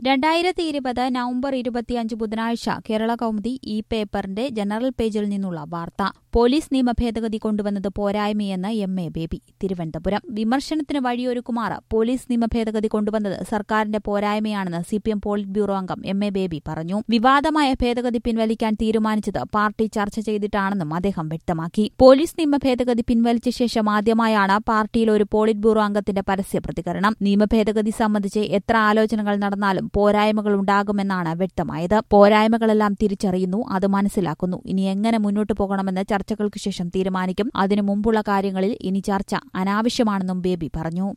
രണ്ടായിരത്തി ഇരുപത് നവംബർ ഇരുപത്തിയഞ്ച് ബുധനാഴ്ച കേരള കൗമുദി ഈ പേപ്പറിന്റെ ജനറൽ പേജിൽ നിന്നുള്ള വാർത്ത പോലീസ് നിയമ ഭേദഗതി കൊണ്ടുവന്നത് പോരായ്മയെന്ന് എം എ ബേബി തിരുവനന്തപുരം വിമർശനത്തിന് വഴിയൊരുക്കുമാറ് പോലീസ് നിയമ ഭേദഗതി കൊണ്ടുവന്നത് സർക്കാരിന്റെ പോരായ്മയാണെന്ന് സിപിഎം പോളിറ്റ് ബ്യൂറോ അംഗം എം എ ബേബി പറഞ്ഞു വിവാദമായ ഭേദഗതി പിൻവലിക്കാൻ തീരുമാനിച്ചത് പാർട്ടി ചർച്ച ചെയ്തിട്ടാണെന്നും അദ്ദേഹം വ്യക്തമാക്കി പോലീസ് നിയമ ഭേദഗതി പിൻവലിച്ച ശേഷം ആദ്യമായാണ് പാർട്ടിയിൽ ഒരു പോളിറ്റ് ബ്യൂറോ അംഗത്തിന്റെ പരസ്യ പ്രതികരണം നിയമ ഭേദഗതി സംബന്ധിച്ച് എത്ര ആലോചനകൾ നടന്നാലും പോരായ്മകൾ ഉണ്ടാകുമെന്നാണ് വ്യക്തമായത് പോരായ്മകളെല്ലാം തിരിച്ചറിയുന്നു അത് മനസ്സിലാക്കുന്നു ഇനി എങ്ങനെ മുന്നോട്ടു പോകണമെന്ന് ചർച്ചകൾക്ക് ശേഷം തീരുമാനിക്കും അതിനു മുമ്പുള്ള കാര്യങ്ങളിൽ ഇനി ചർച്ച അനാവശ്യമാണെന്നും ബേബി പറഞ്ഞു